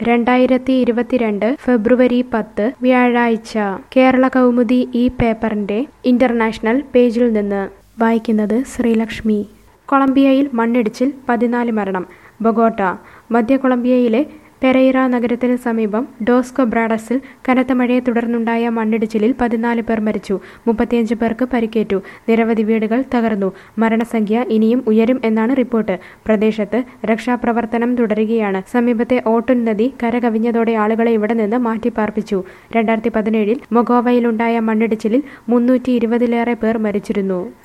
രണ്ടായിരത്തി ഇരുപത്തിരണ്ട് ഫെബ്രുവരി പത്ത് വ്യാഴാഴ്ച കേരള കൗമുദി ഈ പേപ്പറിന്റെ ഇന്റർനാഷണൽ പേജിൽ നിന്ന് വായിക്കുന്നത് ശ്രീലക്ഷ്മി കൊളംബിയയിൽ മണ്ണിടിച്ചിൽ പതിനാല് മരണം ബൊഗോട്ട മധ്യ കൊളംബിയയിലെ പെരൈറ നഗരത്തിന് സമീപം ഡോസ്കോ ബ്രാഡസിൽ കനത്ത മഴയെ തുടർന്നുണ്ടായ മണ്ണിടിച്ചിലിൽ പതിനാല് പേർ മരിച്ചു മുപ്പത്തിയഞ്ച് പേർക്ക് പരിക്കേറ്റു നിരവധി വീടുകൾ തകർന്നു മരണസംഖ്യ ഇനിയും ഉയരും എന്നാണ് റിപ്പോർട്ട് പ്രദേശത്ത് രക്ഷാപ്രവർത്തനം തുടരുകയാണ് സമീപത്തെ ഓട്ടുൻ നദി കരകവിഞ്ഞതോടെ ആളുകളെ ഇവിടെ നിന്ന് മാറ്റിപ്പാർപ്പിച്ചു രണ്ടായിരത്തി പതിനേഴിൽ മൊഗോവയിലുണ്ടായ മണ്ണിടിച്ചിലിൽ മുന്നൂറ്റി ഇരുപതിലേറെ പേർ മരിച്ചിരുന്നു